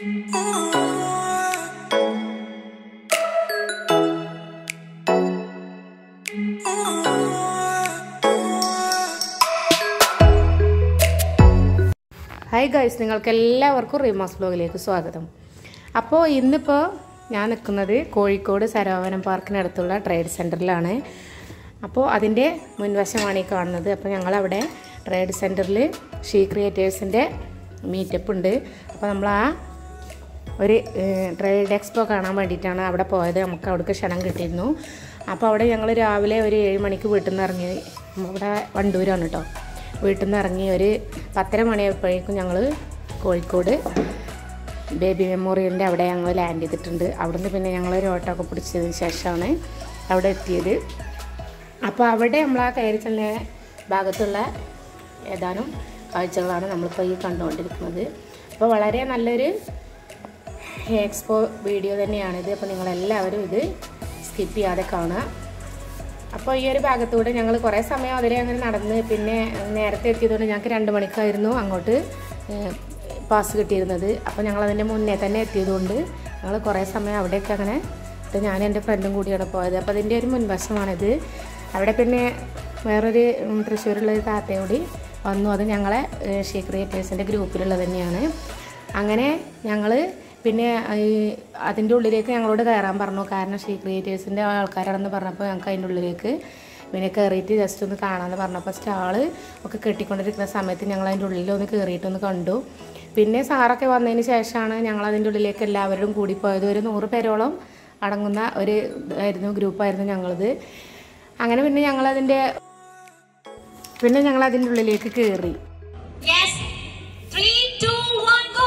Hi guys നിങ്ങൾക്ക് എല്ലാവർക്കും റീമാസ് ബ്ലോഗിലേക്ക് സ്വാഗതം അപ്പോൾ ഇന്നിപ്പോൾ ഞാൻ നിൽക്കുന്നത് കോഴിക്കോട് സരോവരം പാർക്കിനടുത്തുള്ള ട്രേഡ് സെൻറ്ററിലാണ് അപ്പോൾ അതിൻ്റെ മുൻവശമാണ് ഈ കാണുന്നത് അപ്പോൾ ഞങ്ങളവിടെ ട്രേഡ് സെൻറ്ററിൽ ഷീ ക്രിയേറ്റേഴ്സിൻ്റെ മീറ്റപ്പ് ഉണ്ട് അപ്പോൾ നമ്മൾ ആ ഒരു ട്രേഡ് എക്സ്പോ കാണാൻ വേണ്ടിയിട്ടാണ് അവിടെ പോയത് നമുക്ക് അവിടേക്ക് ക്ഷണം കിട്ടിയിരുന്നു അപ്പോൾ അവിടെ ഞങ്ങൾ രാവിലെ ഒരു ഏഴ് മണിക്ക് വീട്ടിൽ നിന്ന് ഇറങ്ങി ഇവിടെ വണ്ടൂരാണ് കേട്ടോ വീട്ടിൽ നിന്ന് ഇറങ്ങി ഒരു പത്തര മണിയായപ്പോഴേക്കും ഞങ്ങൾ കോഴിക്കോട് ബേബി മെമ്മോറിയലിൻ്റെ അവിടെ ഞങ്ങൾ ലാൻഡ് ചെയ്തിട്ടുണ്ട് അവിടുന്ന് പിന്നെ ഞങ്ങൾ ഒരു ഓട്ടോ ഒക്കെ പിടിച്ചതിന് ശേഷമാണ് അവിടെ എത്തിയത് അപ്പോൾ അവിടെ നമ്മൾ ആ കയറി ചെന്ന ഭാഗത്തുള്ള ഏതാനും കാഴ്ചകളാണ് നമ്മളിപ്പോൾ ഈ കണ്ടുകൊണ്ടിരിക്കുന്നത് അപ്പോൾ വളരെ നല്ലൊരു എക്സ്പോ വീഡിയോ തന്നെയാണിത് അപ്പോൾ നിങ്ങളെല്ലാവരും ഇത് സ്കിപ്പ് ചെയ്യാതെ കാണുക അപ്പോൾ ഈ ഒരു ഭാഗത്തൂടെ ഞങ്ങൾ കുറേ സമയം അതിലെ അങ്ങനെ നടന്ന് പിന്നെ നേരത്തെ എത്തിയതുകൊണ്ട് ഞങ്ങൾക്ക് രണ്ട് മണിക്കായിരുന്നു അങ്ങോട്ട് പാസ് കിട്ടിയിരുന്നത് അപ്പോൾ ഞങ്ങൾ അതിൻ്റെ മുന്നേ തന്നെ എത്തിയതുകൊണ്ട് ഞങ്ങൾ കുറേ സമയം അവിടെയൊക്കെ അങ്ങനെ ഇത് ഞാൻ എൻ്റെ ഫ്രണ്ടും കൂടിയാണ് പോയത് അപ്പോൾ അതിൻ്റെ ഒരു മുൻവശമാണിത് അവിടെ പിന്നെ വേറൊരു ഉം, തൃശ്ശൂരുള്ള ഒരു താത്തയും കൂടി വന്നു അത് ഞങ്ങളെ ഷീ ക്രിയേറ്റേഴ്സിൻ്റെ ഗ്രൂപ്പിലുള്ളത് തന്നെയാണ് അങ്ങനെ ഞങ്ങൾ പിന്നെ ഈ അതിൻ്റെ ഉള്ളിലേക്ക് ഞങ്ങളോട് കയറാൻ പറഞ്ഞു കാരണം ഷീ ക്രിയേറ്റേഴ്സിൻ്റെ ആൾക്കാരാണെന്ന് പറഞ്ഞപ്പോൾ ഞങ്ങൾക്ക് അതിൻ്റെ ഉള്ളിലേക്ക് പിന്നെ കയറിയിട്ട് ജസ്റ്റ് ഒന്ന് കാണാമെന്ന് പറഞ്ഞപ്പോൾ സ്റ്റാള് ഒക്കെ കെട്ടിക്കൊണ്ടിരിക്കുന്ന സമയത്ത് ഞങ്ങൾ അതിൻ്റെ ഉള്ളിൽ ഒന്ന് കയറിയിട്ടൊന്ന് കണ്ടു പിന്നെ സാറൊക്കെ വന്നതിന് ശേഷമാണ് ഞങ്ങൾ അതിൻ്റെ ഉള്ളിലേക്ക് എല്ലാവരും കൂടി പോയത് ഒരു നൂറ് പേരോളം അടങ്ങുന്ന ഒരു ഇതായിരുന്നു ഗ്രൂപ്പായിരുന്നു ഞങ്ങളത് അങ്ങനെ പിന്നെ ഞങ്ങളതിൻ്റെ പിന്നെ ഞങ്ങൾ അതിൻ്റെ ഉള്ളിലേക്ക് കയറി Yes. Three, two, one, go.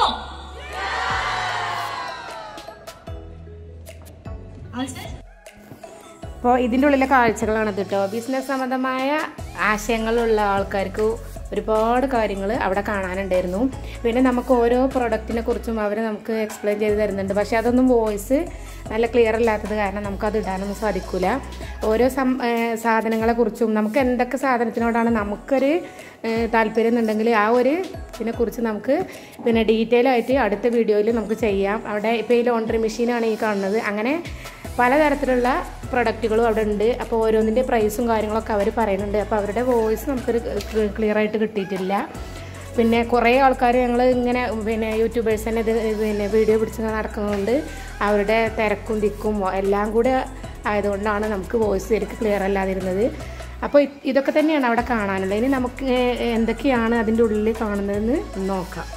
All set? അപ്പോൾ ഇതിൻ്റെ ഉള്ളിലെ കാഴ്ചകളാണ് ഇത് കേട്ടോ ബിസിനസ് സംബന്ധമായ ആശയങ്ങളുള്ള ആൾക്കാർക്ക് ഒരുപാട് കാര്യങ്ങൾ അവിടെ കാണാനുണ്ടായിരുന്നു പിന്നെ നമുക്ക് ഓരോ പ്രൊഡക്റ്റിനെ കുറിച്ചും അവർ നമുക്ക് എക്സ്പ്ലെയിൻ ചെയ്ത് തരുന്നുണ്ട് പക്ഷേ അതൊന്നും വോയിസ് നല്ല ക്ലിയർ അല്ലാത്തത് കാരണം നമുക്കത് ഇടാനൊന്നും സാധിക്കില്ല ഓരോ സം സാധനങ്ങളെ കുറിച്ചും നമുക്ക് എന്തൊക്കെ സാധനത്തിനോടാണ് നമുക്കൊരു ഏഹ്, താല്പര്യം എന്നുണ്ടെങ്കിൽ ആ ഒരു ഇതിനെക്കുറിച്ച് നമുക്ക് പിന്നെ ഡീറ്റെയിൽ ആയിട്ട് അടുത്ത വീഡിയോയിൽ നമുക്ക് ചെയ്യാം അവിടെ ഇപ്പോൾ ഈ ലോണ്ടറി മെഷീനാണ് ഈ കാണുന്നത് അങ്ങനെ പലതരത്തിലുള്ള പ്രൊഡക്റ്റുകളും അവിടെ ഉണ്ട് അപ്പോൾ ഓരോന്നിൻ്റെ പ്രൈസും കാര്യങ്ങളൊക്കെ അവർ പറയുന്നുണ്ട് അപ്പോൾ അവരുടെ വോയിസ് നമുക്കൊരു ക്ലിയർ ആയിട്ട് കിട്ടിയിട്ടില്ല പിന്നെ കുറേ ആൾക്കാർ ഞങ്ങൾ ഇങ്ങനെ പിന്നെ യൂട്യൂബേഴ്സ് തന്നെ ഇത് പിന്നെ വീഡിയോ പിടിച്ച് നടക്കുന്നുണ്ട് അവരുടെ തിരക്കും തിക്കും എല്ലാം കൂടെ ആയതുകൊണ്ടാണ് നമുക്ക് വോയിസ് ശരിക്കും ക്ലിയർ അല്ലാതിരുന്നത് അപ്പോൾ ഇത് ഇതൊക്കെ തന്നെയാണ് അവിടെ കാണാനുള്ളത് ഇനി നമുക്ക് എന്തൊക്കെയാണ് അതിൻ്റെ ഉള്ളിൽ കാണുന്നതെന്ന് നോക്കാം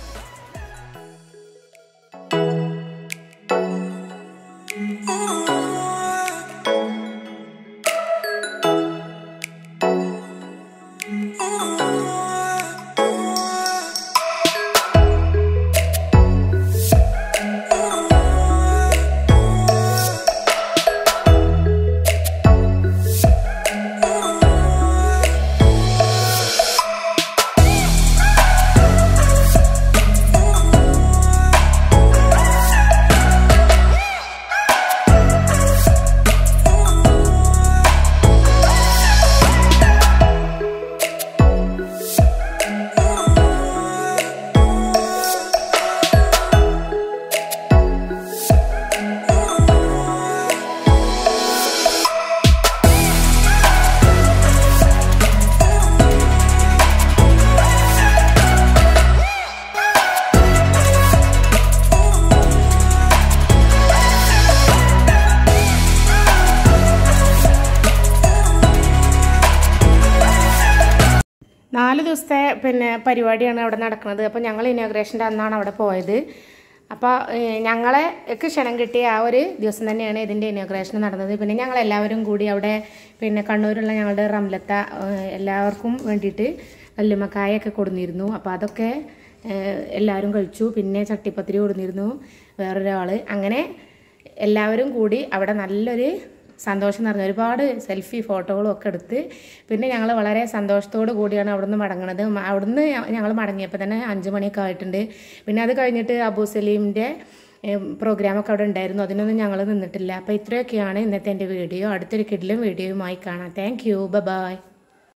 നാല് ദിവസത്തെ പിന്നെ പരിപാടിയാണ് അവിടെ നടക്കുന്നത് അപ്പോൾ ഞങ്ങൾ ഇനോഗ്രേഷൻ്റെ അന്നാണ് അവിടെ പോയത് അപ്പോൾ ഏഹ്, ഞങ്ങളെ ഒക്കെ ക്ഷണം കിട്ടിയ ആ ഒരു ദിവസം തന്നെയാണ് ഇതിൻ്റെ ഇനോഗ്രേഷൻ നടന്നത് പിന്നെ ഞങ്ങൾ എല്ലാവരും കൂടി അവിടെ പിന്നെ കണ്ണൂരുള്ള ഞങ്ങളുടെ റംലത്ത ഏഹ്, എല്ലാവർക്കും വേണ്ടിയിട്ട് കല്ലുമ്മക്കായൊക്കെ കൊടുന്നിരുന്നു അപ്പോൾ അതൊക്കെ ഏഹ്, എല്ലാവരും കഴിച്ചു പിന്നെ ചട്ടിപ്പത്തിരി കൊടുന്നിരുന്നു വേറൊരാൾ അങ്ങനെ എല്ലാവരും കൂടി അവിടെ നല്ലൊരു സന്തോഷം നിറഞ്ഞ ഒരുപാട് സെൽഫി ഫോട്ടോകളും ഒക്കെ എടുത്ത് പിന്നെ ഞങ്ങൾ വളരെ സന്തോഷത്തോടു കൂടിയാണ് അവിടുന്ന് മടങ്ങണത് മ- അവിടുന്ന് ഞങ്ങൾ മടങ്ങിയപ്പോൾ തന്നെ അഞ്ച് മണിയൊക്കെ ആയിട്ടുണ്ട് പിന്നെ അത് കഴിഞ്ഞിട്ട് അബൂ സലീമിൻ്റെ പ്രോഗ്രാമൊക്കെ അവിടെ ഉണ്ടായിരുന്നു അതിനൊന്നും ഞങ്ങൾ നിന്നിട്ടില്ല അപ്പോൾ ഇത്രയൊക്കെയാണ് ഇന്നത്തെ എൻ്റെ വീഡിയോ അടുത്തൊരു കിഡിലും വീഡിയോയുമായി കാണാം താങ്ക് യു ബൈ